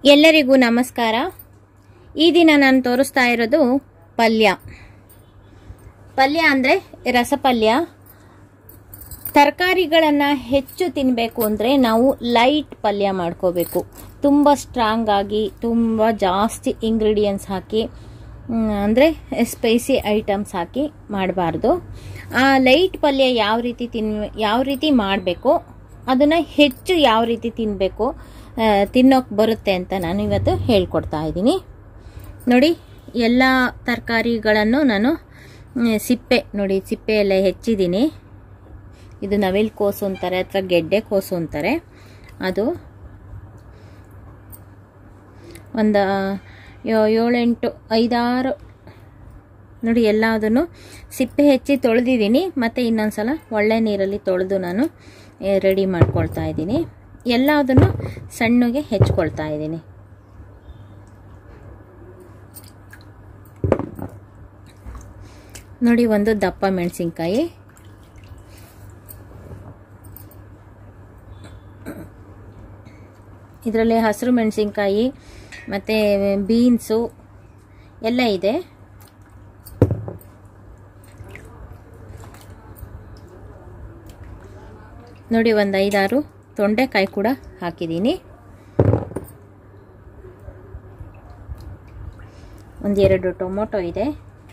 ಎಲ್ಲರಿಗೂ ನಮಸ್ಕಾರ ಈ ದಿನ ನಾನು ತೋರಿಸ್ತಾ ಇರೋದು ಪಲ್ಯ ಪಲ್ಯ ಅಂದರೆ ರಸಪಲ್ಯ ತರಕಾರಿಗಳನ್ನು ಹೆಚ್ಚು ತಿನ್ನಬೇಕು ಅಂದರೆ ನಾವು ಲೈಟ್ ಪಲ್ಯ ಮಾಡ್ಕೋಬೇಕು ತುಂಬ ಸ್ಟ್ರಾಂಗ್ ಆಗಿ ತುಂಬ ಜಾಸ್ತಿ ಇಂಗ್ರೀಡಿಯೆಂಟ್ಸ್ ಹಾಕಿ ಅಂದರೆ ಸ್ಪೈಸಿ ಐಟಮ್ಸ್ ಹಾಕಿ ಮಾಡಬಾರ್ದು ಆ ಲೈಟ್ ಪಲ್ಯ ಯಾವ ರೀತಿ ತಿನ್ ಯಾವ ರೀತಿ ಮಾಡಬೇಕು ಅದನ್ನು ಹೆಚ್ಚು ಯಾವ ರೀತಿ ತಿನ್ನಬೇಕು ತಿನ್ನೋಕೆ ಬರುತ್ತೆ ಅಂತ ನಾನು ಇವತ್ತು ಹೇಳ್ಕೊಡ್ತಾ ಇದ್ದೀನಿ ನೋಡಿ ಎಲ್ಲ ತರಕಾರಿಗಳನ್ನು ನಾನು ಮ್, ಸಿಪ್ಪೆ ನೋಡಿ ಸಿಪ್ಪೆ ಎಲ್ಲ ಹೆಚ್ಚಿದ್ದೀನಿ ಇದು ನವಿಲ್ ಕೋಸು ಅಂತಾರೆ ಅಥವಾ ಗೆಡ್ಡೆ ಕೋಸು ಅಂತಾರೆ ಅದು ಒಂದು ಯೋ- ಏಳೆಂಟು ಐದಾರು ನೋಡಿ ಎಲ್ಲದನ್ನು ಸಿಪ್ಪೆ ಹೆಚ್ಚಿ ತೊಳೆದಿದ್ದೀನಿ ಮತ್ತು ಇನ್ನೊಂದು ಸಲ ಒಳ್ಳೆ ನೀರಲ್ಲಿ ತೊಳೆದು ನಾನು ರೆಡಿ ಮಾಡ್ಕೊಳ್ತಾ ಇದ್ದೀನಿ ಎಲ್ಲದನ್ನು ಸಣ್ಣಗೆ ಹೆಚ್ಕೊಳ್ತಾ ಇದ್ದೀನಿ ನೋಡಿ ಒಂದು ದಪ್ಪ ಮೆಣಸಿನ್ಕಾಯಿ ಇದರಲ್ಲಿ ಹಸಿರು ಮೆಣಸಿನ್ಕಾಯಿ ಮತ್ತು ಬೀನ್ಸು ಎಲ್ಲ ಇದೆ ನೋಡಿ ಒಂದು ಐದಾರು ತೊಂಡೆಕಾಯಿ ಕೂಡ ಹಾಕಿದ್ದೀನಿ ಒಂದೆರಡು ಟೊಮೊಟೊ ಇದೆ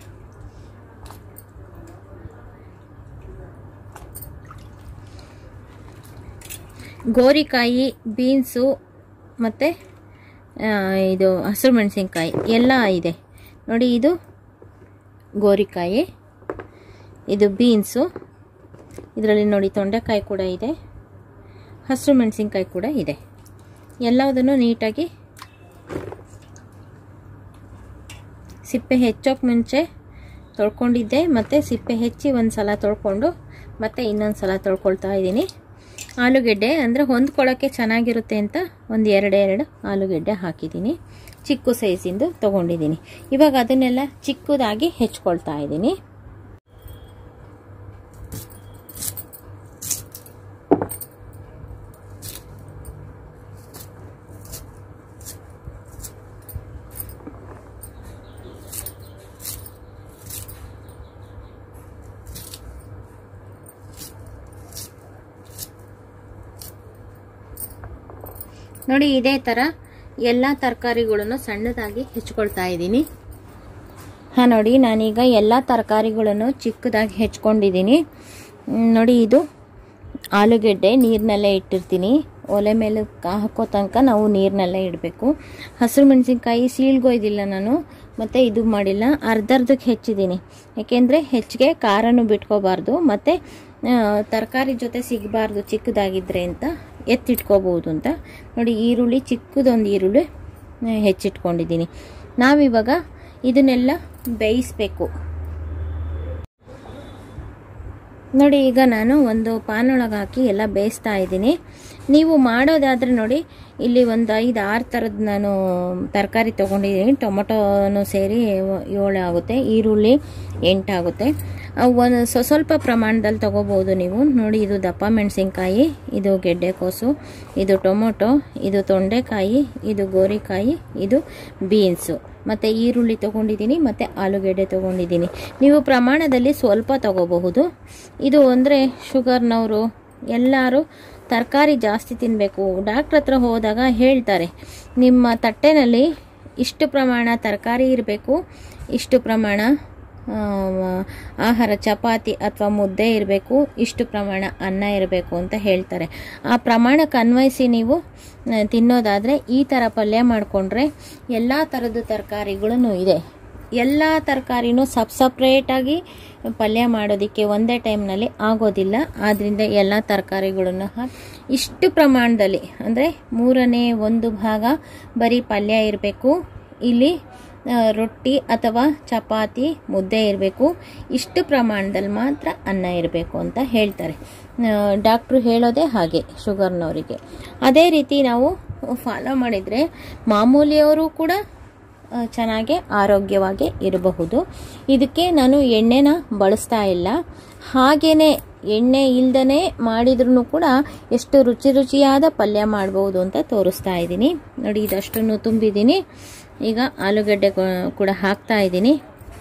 ಗೋರಿಕಾಯಿ ಬೀನ್ಸು ಮತ್ತು ಇದು ಹಸಿರು ಮೆಣಸಿನ್ಕಾಯಿ ಎಲ್ಲ ಇದೆ ನೋಡಿ ಇದು ಗೋರಿಕಾಯಿ ಇದು ಬೀನ್ಸು ಇದರಲ್ಲಿ ನೋಡಿ ತೊಂಡೆಕಾಯಿ ಕೂಡ ಇದೆ ಹಸಿರು ಮೆಣಸಿನ್ಕಾಯಿ ಕೂಡ ಇದೆ ಎಲ್ಲದನ್ನು ನೀಟಾಗಿ ಸಿಪ್ಪೆ ಹೆಚ್ಚೋಕೆ ಮುಂಚೆ ತೊಳ್ಕೊಂಡಿದ್ದೆ ಮತ್ತು ಸಿಪ್ಪೆ ಹೆಚ್ಚಿ ಒಂದು ಸಲ ತೊಳ್ಕೊಂಡು ಮತ್ತು ಇನ್ನೊಂದು ಸಲ ತೊಳ್ಕೊಳ್ತಾ ಇದ್ದೀನಿ ಆಲೂಗೆಡ್ಡೆ ಅಂದರೆ ಹೊಂದ್ಕೊಳ್ಳೋಕ್ಕೆ ಚೆನ್ನಾಗಿರುತ್ತೆ ಅಂತ ಒಂದು ಎರಡು ಎರಡು ಆಲೂಗೆಡ್ಡೆ ಹಾಕಿದ್ದೀನಿ ಚಿಕ್ಕ ಸೈಜಿಂದು ತೊಗೊಂಡಿದ್ದೀನಿ ಇವಾಗ ಅದನ್ನೆಲ್ಲ ಚಿಕ್ಕದಾಗಿ ಹೆಚ್ಕೊಳ್ತಾ ಇದ್ದೀನಿ ನೋಡಿ ಇದೇ ಥರ ಎಲ್ಲ ತರಕಾರಿಗಳನ್ನು ಸಣ್ಣದಾಗಿ ಹೆಚ್ಕೊಳ್ತಾ ಇದ್ದೀನಿ ಹಾಂ ನೋಡಿ ನಾನೀಗ ಎಲ್ಲ ತರಕಾರಿಗಳನ್ನು ಚಿಕ್ಕದಾಗಿ ಹೆಚ್ಕೊಂಡಿದ್ದೀನಿ ಮ್, ನೋಡಿ ಇದು ಆಲೂಗೆಡ್ಡೆ ನೀರಿನಲ್ಲೇ ಇಟ್ಟಿರ್ತೀನಿ ಒಲೆ ಮೇಲೆ ಕಾ ಹಾಕೋ ತನಕ ನಾವು ನೀರಿನಲ್ಲೇ ಇಡಬೇಕು ಹಸಿರು ಮೆಣಸಿನ್ಕಾಯಿ ಸೀಳ್ಗೊಯ್ದಿಲ್ಲ ನಾನು ಮತ್ತು ಇದು ಮಾಡಿಲ್ಲ ಅರ್ಧರ್ಧಕ್ಕೆ ಹೆಚ್ಚಿದ್ದೀನಿ ಯಾಕೆಂದರೆ ಹೆಚ್ಚಿಗೆ ಖಾರನೂ ಬಿಟ್ಕೋಬಾರ್ದು ಮತ್ತು ತರಕಾರಿ ಜೊತೆ ಸಿಗಬಾರ್ದು ಚಿಕ್ಕದಾಗಿದ್ದರೆ ಅಂತ ಎತ್ತಿಟ್ಕೋಬೋದು ಅಂತ ನೋಡಿ ಈರುಳ್ಳಿ ಚಿಕ್ಕದೊಂದು ಈರುಳ್ಳಿ ಆ, ಹೆಚ್ಚಿಟ್ಕೊಂಡಿದ್ದೀನಿ ನಾವಿವಾಗ ಇದನ್ನೆಲ್ಲ ಬೇಯಿಸಬೇಕು ನೋಡಿ ಈಗ ನಾನು ಒಂದು ಪಾನೊಳಗೆ ಹಾಕಿ ಎಲ್ಲ ಬೇಯಿಸ್ತಾ ಇದ್ದೀನಿ ನೀವು ಮಾಡೋದಾದರೆ ನೋಡಿ ಇಲ್ಲಿ ಒಂದು ಐದು ಆರು ಥರದ್ದು ನಾನು ತರಕಾರಿ ತೊಗೊಂಡಿದ್ದೀನಿ ಟೊಮೊಟೊನು ಸೇರಿ ಏಳು ಆಗುತ್ತೆ ಈರುಳ್ಳಿ ಎಂಟಾಗುತ್ತೆ ಒಂದು ಸ್ವ ಸ್ವಲ್ಪ ಪ್ರಮಾಣದಲ್ಲಿ ತೊಗೋಬೋದು ನೀವು ನೋಡಿ ಇದು ದಪ್ಪ ಮೆಣಸಿನ್ಕಾಯಿ ಇದು ಗೆಡ್ಡೆಕೋಸು ಇದು ಟೊಮೊಟೊ ಇದು ತೊಂಡೆಕಾಯಿ ಇದು ಗೋರಿಕಾಯಿ ಇದು ಬೀನ್ಸು ಮತ್ತು ಈರುಳ್ಳಿ ತೊಗೊಂಡಿದ್ದೀನಿ ಮತ್ತು ಆಲೂಗೆಡ್ಡೆ ತೊಗೊಂಡಿದ್ದೀನಿ ನೀವು ಪ್ರಮಾಣದಲ್ಲಿ ಸ್ವಲ್ಪ ತೊಗೋಬಹುದು ಇದು ಅಂದರೆ ಶುಗರ್ನವರು ಎಲ್ಲರೂ ತರಕಾರಿ ಜಾಸ್ತಿ ತಿನ್ನಬೇಕು ಡಾಕ್ಟ್ರ್ ಹತ್ರ ಹೋದಾಗ ಹೇಳ್ತಾರೆ ನಿಮ್ಮ ತಟ್ಟೆನಲ್ಲಿ ಇಷ್ಟು ಪ್ರಮಾಣ ತರಕಾರಿ ಇರಬೇಕು ಇಷ್ಟು ಪ್ರಮಾಣ ಆ, ಆಹಾರ ಚಪಾತಿ ಅಥವಾ ಮುದ್ದೆ ಇರಬೇಕು ಇಷ್ಟು ಪ್ರಮಾಣ ಅನ್ನ ಇರಬೇಕು ಅಂತ ಹೇಳ್ತಾರೆ ಆ ಪ್ರಮಾಣಕ್ಕೆ ಅನ್ವಯಿಸಿ ನೀವು ಆ, ತಿನ್ನೋದಾದರೆ ಈ ಥರ ಪಲ್ಯ ಮಾಡಿಕೊಂಡ್ರೆ ಎಲ್ಲ ಥರದ ತರಕಾರಿಗಳೂ ಇದೆ ಎಲ್ಲ ತರಕಾರಿನೂ ಸಪ್ ಸಪ್ರೇಟಾಗಿ ಪಲ್ಯ ಮಾಡೋದಕ್ಕೆ ಒಂದೇ ಟೈಮ್ನಲ್ಲಿ ಆಗೋದಿಲ್ಲ ಆದ್ದರಿಂದ ಎಲ್ಲ ತರಕಾರಿಗಳನ್ನು ಹಾಕಿ ಇಷ್ಟು ಪ್ರಮಾಣದಲ್ಲಿ ಅಂದರೆ ಮೂರನೇ ಒಂದು ಭಾಗ ಬರೀ ಪಲ್ಯ ಇರಬೇಕು ಇಲ್ಲಿ ಆ, ರೊಟ್ಟಿ ಅಥವಾ ಚಪಾತಿ ಮುದ್ದೆ ಇರಬೇಕು ಇಷ್ಟು ಪ್ರಮಾಣದಲ್ಲಿ ಮಾತ್ರ ಅನ್ನ ಇರಬೇಕು ಅಂತ ಹೇಳ್ತಾರೆ ಡಾಕ್ಟ್ರು ಹೇಳೋದೇ ಹಾಗೆ ಶುಗರ್ನವರಿಗೆ ಅದೇ ರೀತಿ ನಾವು ಫಾಲೋ ಮಾಡಿದರೆ ಮಾಮೂಲಿಯವರು ಕೂಡ ಆ, ಚೆನ್ನಾಗಿ ಆರೋಗ್ಯವಾಗಿ ಇರಬಹುದು ಇದಕ್ಕೆ ನಾನು ಎಣ್ಣೆನ ಬಳಸ್ತಾ ಇಲ್ಲ ಹಾಗೇನೆ ಎಣ್ಣೆ ಇಲ್ದನೆ ಮಾಡಿದ್ರೂ ಕೂಡ ಎಷ್ಟು ರುಚಿ ರುಚಿಯಾದ ಪಲ್ಯ ಮಾಡ್ಬೋದು ಅಂತ ತೋರಿಸ್ತಾ ಇದ್ದೀನಿ ನೋಡಿ ಇದಷ್ಟನ್ನು ತುಂಬಿದ್ದೀನಿ ಈಗ ಆಲೂಗಡ್ಡೆ ಕೂ- ಕೂಡ ಹಾಕ್ತಾ ಇದ್ದೀನಿ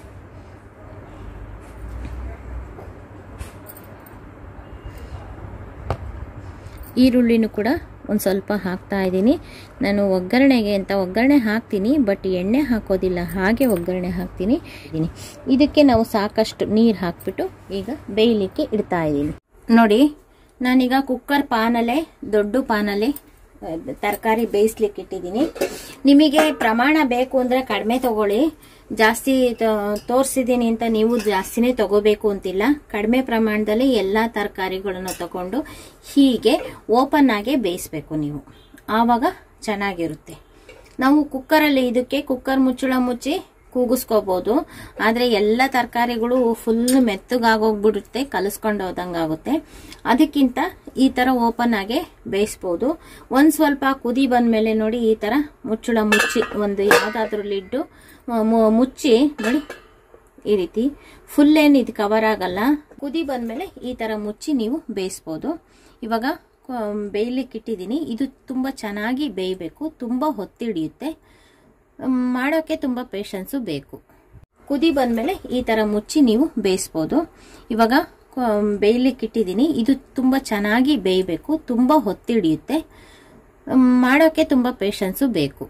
ಈರುಳ್ಳಿನೂ ಕೂಡ ಒಂದು ಸ್ವಲ್ಪ ಹಾಕ್ತಾ ಇದ್ದೀನಿ ನಾನು ಒಗ್ಗರಣೆಗೆ ಅಂತ ಒಗ್ಗರಣೆ ಹಾಕ್ತೀನಿ ಬಟ್ ಎಣ್ಣೆ ಹಾಕೋದಿಲ್ಲ ಹಾಗೆ ಒಗ್ಗರಣೆ ಹಾಕ್ತೀನಿ ಇದೀನಿ ಇದಕ್ಕೆ ನಾವು ಸಾಕಷ್ಟು ನೀರು ಹಾಕ್ಬಿಟ್ಟು ಈಗ ಬೇಯಲಿಕ್ಕೆ ಇಡ್ತಾ ಇದ್ದೀನಿ ನೋಡಿ ನಾನೀಗ ಕುಕ್ಕರ್ ಪಾನಲ್ಲೇ ದೊಡ್ಡ ಪಾನಲ್ಲೇ ತರಕಾರಿ ಬೇಯಿಸ್ಲಿಕ್ಕೆ ಇಟ್ಟಿದ್ದೀನಿ ನಿಮಗೆ ಪ್ರಮಾಣ ಬೇಕು ಅಂದರೆ ಕಡಿಮೆ ತಗೊಳ್ಳಿ ಜಾಸ್ತಿ ತೋರಿಸಿದ್ದೀನಿ ಅಂತ ನೀವು ಜಾಸ್ತಿನೇ ತಗೋಬೇಕು ಅಂತಿಲ್ಲ ಕಡಿಮೆ ಪ್ರಮಾಣದಲ್ಲಿ ಎಲ್ಲ ತರಕಾರಿಗಳನ್ನು ತಗೊಂಡು ಹೀಗೆ ಓಪನ್ ಆಗಿ ಬೇಯಿಸ್ಬೇಕು ನೀವು ಆವಾಗ ಚೆನ್ನಾಗಿರುತ್ತೆ ನಾವು ಕುಕ್ಕರಲ್ಲಿ ಇದಕ್ಕೆ ಕುಕ್ಕರ್ ಮುಚ್ಚಳ ಮುಚ್ಚಿ ಕೂಗಿಸ್ಕೋಬಹುದು ಆದರೆ ಎಲ್ಲ ತರಕಾರಿಗಳು ಫುಲ್ ಮೆತ್ತಗಾಗೋಗ್ಬಿಡುತ್ತೆ ಕಲಿಸ್ಕೊಂಡು ಹೋದಂಗಾಗುತ್ತೆ ಅದಕ್ಕಿಂತ ಈ ಥರ ಓಪನ್ ಆಗಿ ಬೇಯಿಸ್ಬೋದು ಒಂದು ಸ್ವಲ್ಪ ಕುದಿ ಬಂದಮೇಲೆ ನೋಡಿ ಈ ಥರ ಮುಚ್ಚಳ ಮುಚ್ಚಿ ಒಂದು ಯಾವುದಾದ್ರೂ ಲಿಡ್ಡು ಮು- ಮುಚ್ಚಿ ನೋಡಿ ಈ ರೀತಿ ಫುಲ್ ಏನು ಇದು ಕವರ್ ಆಗಲ್ಲ ಕುದಿ ಬಂದಮೇಲೆ ಈ ಥರ ಮುಚ್ಚಿ ನೀವು ಬೇಯಿಸ್ಬೋದು ಇವಾಗ ಆ, ಬೇಯ್ಲಿಕ್ಕೆ ಇಟ್ಟಿದ್ದೀನಿ ಇದು ತುಂಬ ಚೆನ್ನಾಗಿ ಬೇಯಬೇಕು ತುಂಬ ಹೊತ್ತಿಡಿಯುತ್ತೆ ಮ್, ಮಾಡೋಕ್ಕೆ ತುಂಬ ಪೇಷನ್ಸು ಬೇಕು ಕುದಿ ಬಂದಮೇಲೆ ಈ ಥರ ಮುಚ್ಚಿ ನೀವು ಬೇಯಿಸ್ಬೋದು ಇವಾಗ ಆ, ಬೇಯ್ಲಿಕ್ಕೆ ಇಟ್ಟಿದ್ದೀನಿ ಇದು ತುಂಬ ಚೆನ್ನಾಗಿ ಬೇಯಬೇಕು ತುಂಬ ಹೊತ್ತಿಡಿಯುತ್ತೆ ಮ್, ಮಾಡೋಕ್ಕೆ ತುಂಬ ಪೇಷನ್ಸು ಬೇಕು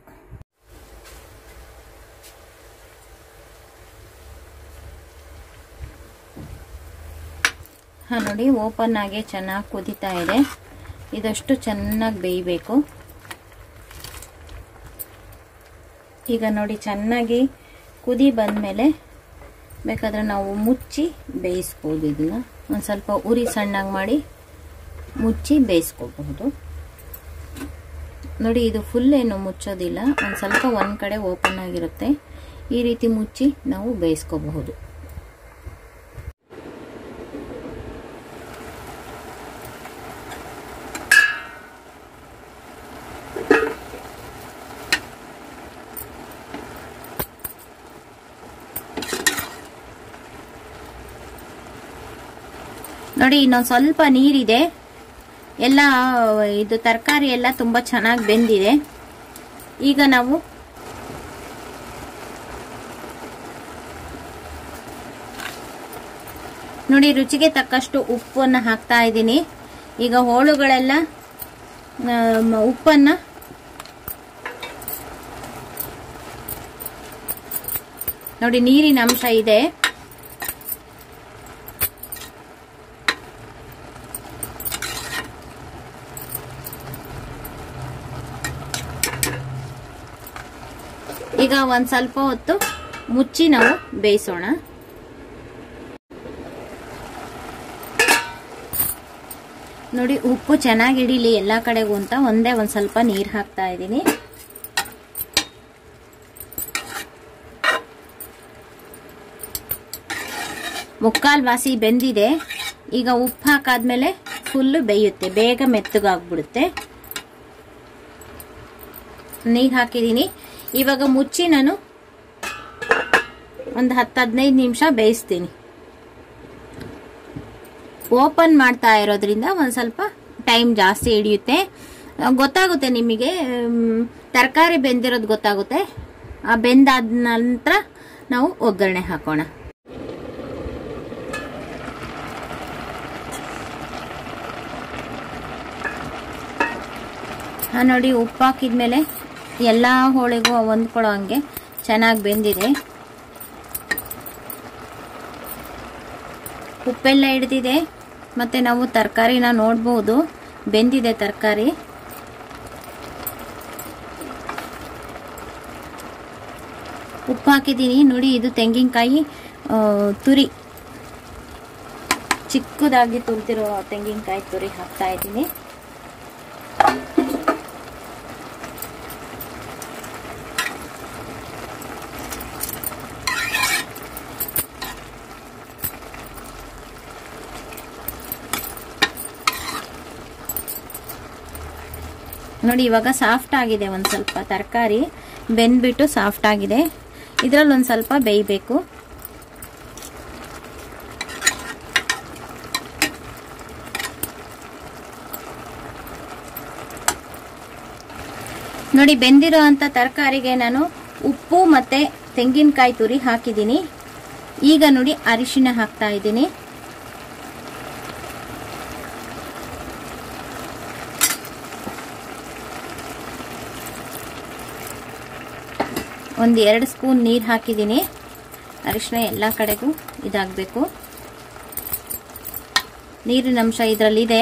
ಹಾಂ ನೋಡಿ ಓಪನ್ ಆಗಿ ಚೆನ್ನಾಗಿ ಕುದೀತಾ ಇದೆ ಇದಷ್ಟು ಚೆನ್ನಾಗಿ ಬೇಯಬೇಕು ಈಗ ನೋಡಿ ಚೆನ್ನಾಗಿ ಕುದಿ ಬಂದಮೇಲೆ ಬೇಕಾದ್ರೆ ನಾವು ಮುಚ್ಚಿ ಬೇಯಿಸ್ಬೋದು ಇದನ್ನ ಒಂದು ಸ್ವಲ್ಪ ಉರಿ ಸಣ್ಣಗೆ ಮಾಡಿ ಮುಚ್ಚಿ ಬೇಯಿಸ್ಕೋಬಹುದು ನೋಡಿ ಇದು ಫುಲ್ ಏನು ಮುಚ್ಚೋದಿಲ್ಲ ಒಂದು ಸ್ವಲ್ಪ ಒಂದು ಕಡೆ ಓಪನ್ ಆಗಿರುತ್ತೆ ಈ ರೀತಿ ಮುಚ್ಚಿ ನಾವು ಬೇಯಿಸ್ಕೋಬಹುದು ನೋಡಿ ಇನ್ನೊಂದು ಸ್ವಲ್ಪ ನೀರಿದೆ ಎಲ್ಲ ಇದು ತರಕಾರಿ ಎಲ್ಲ ತುಂಬ ಚೆನ್ನಾಗಿ ಬೆಂದಿದೆ ಈಗ ನಾವು ನೋಡಿ ರುಚಿಗೆ ತಕ್ಕಷ್ಟು ಉಪ್ಪನ್ನು ಹಾಕ್ತಾ ಇದ್ದೀನಿ ಈಗ ಹೋಳುಗಳೆಲ್ಲ ಆಮ್, ಉಪ್ಪನ್ನ ನೋಡಿ ನೀರಿನ ಅಂಶ ಇದೆ ಈಗ ಒಂದ್ ಸ್ವಲ್ಪ ಹೊತ್ತು ಮುಚ್ಚಿ ನಾವು ಬೇಯಿಸೋಣ ನೋಡಿ ಉಪ್ಪು ಚೆನ್ನಾಗಿ ಹಿಡೀಲಿ ಎಲ್ಲಾ ಕಡೆಗೂ ಅಂತ ಒಂದೇ ಒಂದ್ ಸ್ವಲ್ಪ ನೀರ್ ಹಾಕ್ತಾ ಇದ್ದೀನಿ ಮುಕ್ಕಾಲ್ ವಾಸಿ ಬೆಂದಿದೆ ಈಗ ಉಪ್ಪು ಹಾಕಾದ್ಮೇಲೆ ಫುಲ್ ಬೇಯುತ್ತೆ ಬೇಗ ಮೆತ್ತಗಾಗ್ಬಿಡುತ್ತೆ ನೀರು ಹಾಕಿದ್ದೀನಿ ಇವಾಗ ಮುಚ್ಚಿ ನಾನು ಒಂದು ಹತ್ತು ಹದಿನೈದು ನಿಮಿಷ ಬೇಯಿಸ್ತೀನಿ ಓಪನ್ ಮಾಡ್ತಾ ಇರೋದ್ರಿಂದ ಒಂದು ಸ್ವಲ್ಪ ಟೈಮ್ ಜಾಸ್ತಿ ಹಿಡಿಯುತ್ತೆ ಗೊತ್ತಾಗುತ್ತೆ ನಿಮಗೆ ತರಕಾರಿ ಬೆಂದಿರೋದು ಗೊತ್ತಾಗುತ್ತೆ ಆ ಬೆಂದಾದ ನಂತರ ನಾವು ಒಗ್ಗರಣೆ ಹಾಕೋಣ ಹಾ ನೋಡಿ ಉಪ್ಪು ಹಾಕಿದ್ಮೇಲೆ ಎಲ್ಲ ಹೋಳಿಗೂ ಹೊಂದ್ಕೊಳ್ಳೋ ಹಂಗೆ ಚೆನ್ನಾಗಿ ಬೆಂದಿದೆ ಉಪ್ಪೆಲ್ಲ ಹಿಡ್ದಿದೆ ಮತ್ತೆ ನಾವು ತರಕಾರಿನ ನೋಡ್ಬೋದು ಬೆಂದಿದೆ ತರಕಾರಿ ಉಪ್ಪು ಹಾಕಿದ್ದೀನಿ ನೋಡಿ ಇದು ತೆಂಗಿನಕಾಯಿ ಆ, ತುರಿ ಚಿಕ್ಕದಾಗಿ ತುರಿದಿರೋ ತೆಂಗಿನಕಾಯಿ ತುರಿ ಹಾಕ್ತಾ ಇದ್ದೀನಿ ನೋಡಿ ಇವಾಗ ಸಾಫ್ಟ್ ಆಗಿದೆ ಒಂದು ಸ್ವಲ್ಪ ತರಕಾರಿ ಬೆಂದ್ಬಿಟ್ಟು ಸಾಫ್ಟ್ ಆಗಿದೆ ಇದರಲ್ಲಿ ಒಂದು ಸ್ವಲ್ಪ ಬೇಯಬೇಕು ನೋಡಿ ಬೆಂದಿರೋ ಅಂಥ ತರಕಾರಿಗೆ ನಾನು ಉಪ್ಪು ಮತ್ತು ತೆಂಗಿನಕಾಯಿ ತುರಿ ಹಾಕಿದ್ದೀನಿ ಈಗ ನೋಡಿ ಅರಿಶಿನ ಹಾಕ್ತಾ ಇದ್ದೀನಿ ಒಂದು ಎರಡು ಸ್ಪೂನ್ ನೀರು ಹಾಕಿದ್ದೀನಿ ಅರಿಶಿನ ಎಲ್ಲ ಕಡೆಗೂ ಇದಾಗಬೇಕು ನೀರಿನ ಅಂಶ ಇದರಲ್ಲಿದೆ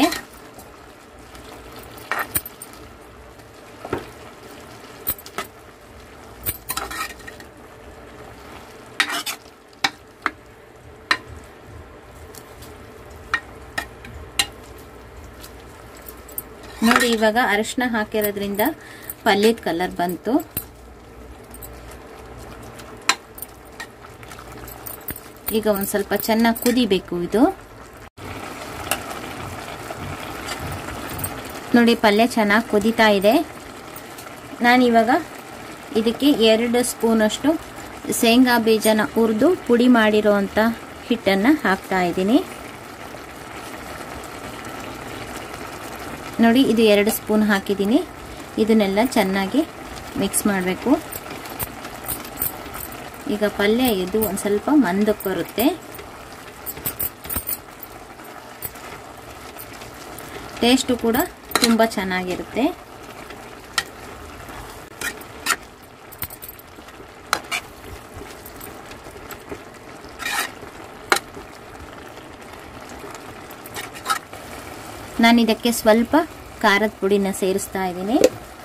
ನೋಡಿ ಇವಾಗ ಅರಿಶಿನ ಹಾಕಿರೋದ್ರಿಂದ ಪಲ್ಯದ ಕಲರ್ ಬಂತು ಈಗ ಒಂದು ಸ್ವಲ್ಪ ಚೆನ್ನಾಗಿ ಕುದಿಬೇಕು ಇದು ನೋಡಿ ಪಲ್ಯ ಚೆನ್ನಾಗಿ ಕುದೀತಾ ಇದೆ ನಾನಿವಾಗ ಇದಕ್ಕೆ ಎರಡು ಸ್ಪೂನಷ್ಟು ಶೇಂಗಾ ಬೀಜನ ಹುರಿದು ಪುಡಿ ಮಾಡಿರೋವಂಥ ಹಿಟ್ಟನ್ನು ಹಾಕ್ತಾ ಇದ್ದೀನಿ ನೋಡಿ ಇದು ಎರಡು ಸ್ಪೂನ್ ಹಾಕಿದ್ದೀನಿ ಇದನ್ನೆಲ್ಲ ಚೆನ್ನಾಗಿ ಮಿಕ್ಸ್ ಮಾಡಬೇಕು ಈಗ ಪಲ್ಯ ಇದು ಒಂದು ಸ್ವಲ್ಪ ಮಂದಕ್ಕೆ ಬರುತ್ತೆ ಟೇಸ್ಟು ಕೂಡ ತುಂಬ ಚೆನ್ನಾಗಿರುತ್ತೆ ನಾನು ಇದಕ್ಕೆ ಸ್ವಲ್ಪ ಖಾರದ ಪುಡಿನ ಸೇರಿಸ್ತಾ ಇದ್ದೀನಿ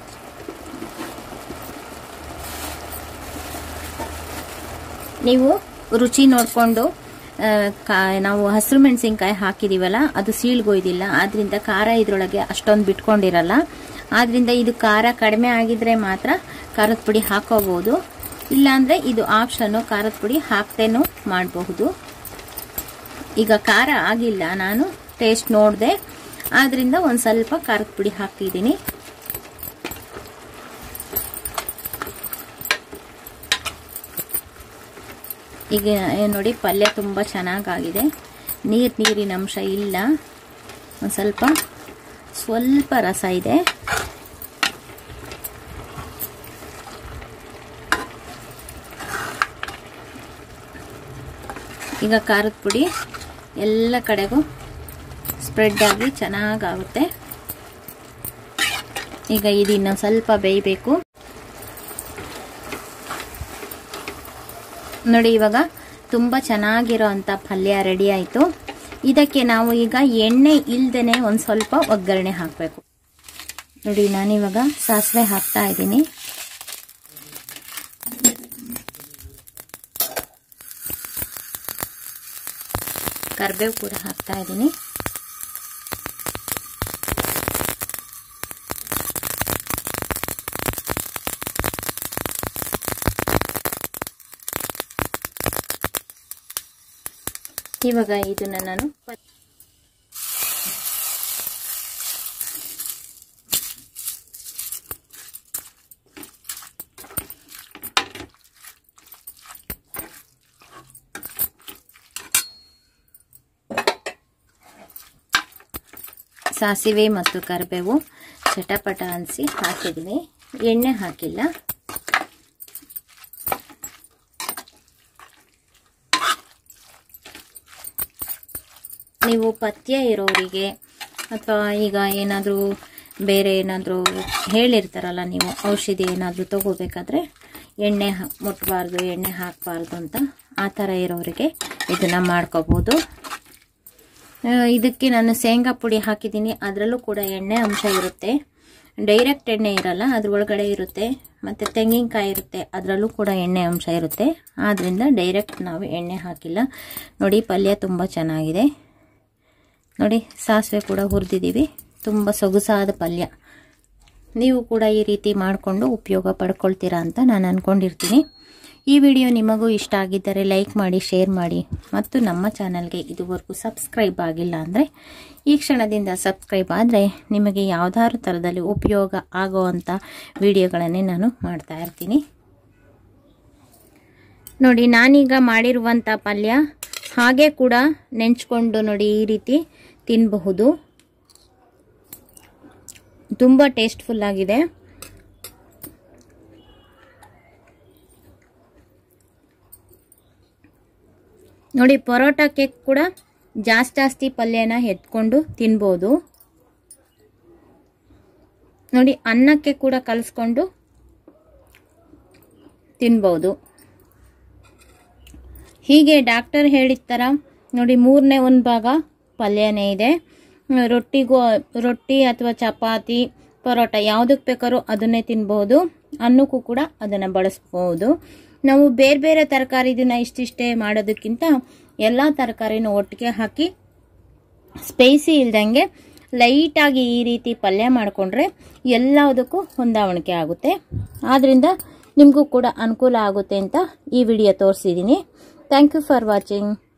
ನೀವು ರುಚಿ ನೋಡಿಕೊಂಡು ನಾವು ಹಸಿರು ಮೆಣಸಿನ್ಕಾಯಿ ಹಾಕಿದೀವಲ್ಲ ಅದು ಸೀಳ್ಗೊಯ್ದಿಲ್ಲ ಆದ್ರಿಂದ ಖಾರ ಇದರೊಳಗೆ ಅಷ್ಟೊಂದು ಬಿಟ್ಕೊಂಡಿರಲ್ಲ ಆದ್ರಿಂದ ಇದು ಖಾರ ಕಡಿಮೆ ಆಗಿದ್ರೆ ಮಾತ್ರ ಖಾರದ ಪುಡಿ ಹಾಕೋಬಹುದು ಇಲ್ಲಾಂದ್ರೆ ಇದು ಆಪ್ಷನ್ನು ಖಾರದ ಪುಡಿ ಹಾಕ್ತೇನೂ ಮಾಡಬಹುದು ಈಗ ಖಾರ ಆಗಿಲ್ಲ ನಾನು ಟೇಸ್ಟ್ ನೋಡಿದೆ ಆದ್ರಿಂದ ಒಂದು ಸ್ವಲ್ಪ ಖಾರದ ಪುಡಿ ಹಾಕಿದ್ದೀನಿ ಈಗ ನೋಡಿ ಪಲ್ಯ ತುಂಬ ಚೆನ್ನಾಗಾಗಿದೆ ನೀರು ನೀರಿನ ಅಂಶ ಇಲ್ಲ ಒಂದು ಸ್ವಲ್ಪ ಸ್ವಲ್ಪ ರಸ ಇದೆ ಈಗ ಖಾರದ ಪುಡಿ ಎಲ್ಲ ಕಡೆಗೂ ಸ್ಪ್ರೆಡ್ ಆಗಿ ಚೆನ್ನಾಗಾಗುತ್ತೆ ಈಗ ಇದು ಇನ್ನೊಂದು ಸ್ವಲ್ಪ ಬೇಯಬೇಕು ನೋಡಿ ಇವಾಗ ತುಂಬ ಚೆನ್ನಾಗಿರೋ ಅಂಥ ಪಲ್ಯ ರೆಡಿ ಆಯಿತು ಇದಕ್ಕೆ ನಾವು ಈಗ ಎಣ್ಣೆ ಇಲ್ದೇನೆ ಒಂದು ಸ್ವಲ್ಪ ಒಗ್ಗರಣೆ ಹಾಕಬೇಕು ನೋಡಿ ನಾನಿವಾಗ ಸಾಸಿವೆ ಹಾಕ್ತಾ ಇದ್ದೀನಿ ಕರಿಬೇವು ಕೂಡ ಹಾಕ್ತಾ ಇದ್ದೀನಿ ಇವಾಗ ಇದನ್ನ ನಾನು ಸಾಸಿವೆ ಮತ್ತು ಕರಿಬೇವು ಚಟಪಟ ಅನಿಸಿ ಹಾಕಿದ್ದೀನಿ ಎಣ್ಣೆ ಹಾಕಿಲ್ಲ ನೀವು ಪಥ್ಯ ಇರೋರಿಗೆ ಅಥವಾ ಈಗ ಏನಾದರೂ ಬೇರೆ ಏನಾದರೂ ಹೇಳಿರ್ತಾರಲ್ಲ ನೀವು ಔಷಧಿ ಏನಾದರೂ ತಗೋಬೇಕಾದ್ರೆ ಎಣ್ಣೆ ಮುಟ್ಟಬಾರ್ದು ಎಣ್ಣೆ ಹಾಕಬಾರ್ದು ಅಂತ ಆ ಥರ ಇರೋರಿಗೆ ಇದನ್ನು ಮಾಡ್ಕೋಬೋದು ಇದಕ್ಕೆ ನಾನು ಶೇಂಗಾ ಪುಡಿ ಹಾಕಿದ್ದೀನಿ ಅದರಲ್ಲೂ ಕೂಡ ಎಣ್ಣೆ ಅಂಶ ಇರುತ್ತೆ ಡೈರೆಕ್ಟ್ ಎಣ್ಣೆ ಇರಲ್ಲ ಅದ್ರ ಒಳಗಡೆ ಇರುತ್ತೆ ಮತ್ತು ತೆಂಗಿನಕಾಯಿ ಇರುತ್ತೆ ಅದರಲ್ಲೂ ಕೂಡ ಎಣ್ಣೆ ಅಂಶ ಇರುತ್ತೆ ಆದ್ದರಿಂದ ಡೈರೆಕ್ಟ್ ನಾವು ಎಣ್ಣೆ ಹಾಕಿಲ್ಲ ನೋಡಿ ಪಲ್ಯ ತುಂಬ ಚೆನ್ನಾಗಿದೆ ನೋಡಿ ಸಾಸಿವೆ ಕೂಡ ಹುರಿದಿದ್ದೀವಿ ತುಂಬ ಸೊಗಸಾದ ಪಲ್ಯ ನೀವು ಕೂಡ ಈ ರೀತಿ ಮಾಡಿಕೊಂಡು ಉಪಯೋಗ ಪಡ್ಕೊಳ್ತೀರಾ ಅಂತ ನಾನು ಅಂದ್ಕೊಂಡಿರ್ತೀನಿ ಈ ವಿಡಿಯೋ ನಿಮಗೂ ಇಷ್ಟ ಆಗಿದ್ದರೆ ಲೈಕ್ ಮಾಡಿ ಶೇರ್ ಮಾಡಿ ಮತ್ತು ನಮ್ಮ ಚಾನಲ್ಗೆ ಇದುವರೆಗೂ ಸಬ್ಸ್ಕ್ರೈಬ್ ಆಗಿಲ್ಲ ಅಂದರೆ ಈ ಕ್ಷಣದಿಂದ ಸಬ್ಸ್ಕ್ರೈಬ್ ಆದರೆ ನಿಮಗೆ ಯಾವುದಾದ್ರು ಥರದಲ್ಲಿ ಉಪಯೋಗ ಆಗುವಂಥ ವಿಡಿಯೋಗಳನ್ನೇ ನಾನು ಮಾಡ್ತಾ ಇರ್ತೀನಿ ನೋಡಿ ನಾನೀಗ ಮಾಡಿರುವಂಥ ಪಲ್ಯ ಹಾಗೆ ಕೂಡ ನೆಂಚ್ಕೊಂಡು ನೋಡಿ ಈ ರೀತಿ ತಿನ್ನಬಹುದು ತುಂಬ ಟೇಸ್ಟ್ಫುಲ್ ಆಗಿದೆ ನೋಡಿ ಪರೋಟಕ್ಕೆ ಕೂಡ ಜಾಸ್ತಿ ಜಾಸ್ತಿ ಪಲ್ಯನ ಎತ್ಕೊಂಡು ತಿನ್ಬೋದು ನೋಡಿ ಅನ್ನಕ್ಕೆ ಕೂಡ ಕಲಿಸ್ಕೊಂಡು ತಿನ್ಬೋದು ಹೀಗೆ ಡಾಕ್ಟರ್ ಹೇಳಿದ ಥರ ನೋಡಿ ಮೂರನೇ ಒಂದು ಭಾಗ ಪಲ್ಯನೇ ಇದೆ ರೊಟ್ಟಿಗೂ ರೊಟ್ಟಿ ಅಥವಾ ಚಪಾತಿ ಪರೋಟ ಯಾವುದಕ್ಕೆ ಬೇಕಾದ್ರೂ ಅದನ್ನೇ ತಿನ್ಬೋದು ಅನ್ನಕ್ಕೂ ಕೂಡ ಅದನ್ನು ಬಳಸ್ಬೋದು ನಾವು ಬೇರೆ ಬೇರೆ ತರಕಾರಿದನ್ನ ಇಷ್ಟಿಷ್ಟೇ ಮಾಡೋದಕ್ಕಿಂತ ಎಲ್ಲ ತರಕಾರಿನೂ ಒಟ್ಟಿಗೆ ಹಾಕಿ ಸ್ಪೈಸಿ ಇಲ್ದಂಗೆ ಲೈಟಾಗಿ ಈ ರೀತಿ ಪಲ್ಯ ಮಾಡಿಕೊಂಡ್ರೆ ಎಲ್ಲದಕ್ಕೂ ಹೊಂದಾವಣಿಕೆ ಆಗುತ್ತೆ ಆದ್ದರಿಂದ ನಿಮಗೂ ಕೂಡ ಅನುಕೂಲ ಆಗುತ್ತೆ ಅಂತ ಈ ವಿಡಿಯೋ ತೋರಿಸಿದ್ದೀನಿ ಥ್ಯಾಂಕ್ ಯು ಫಾರ್ ವಾಚಿಂಗ್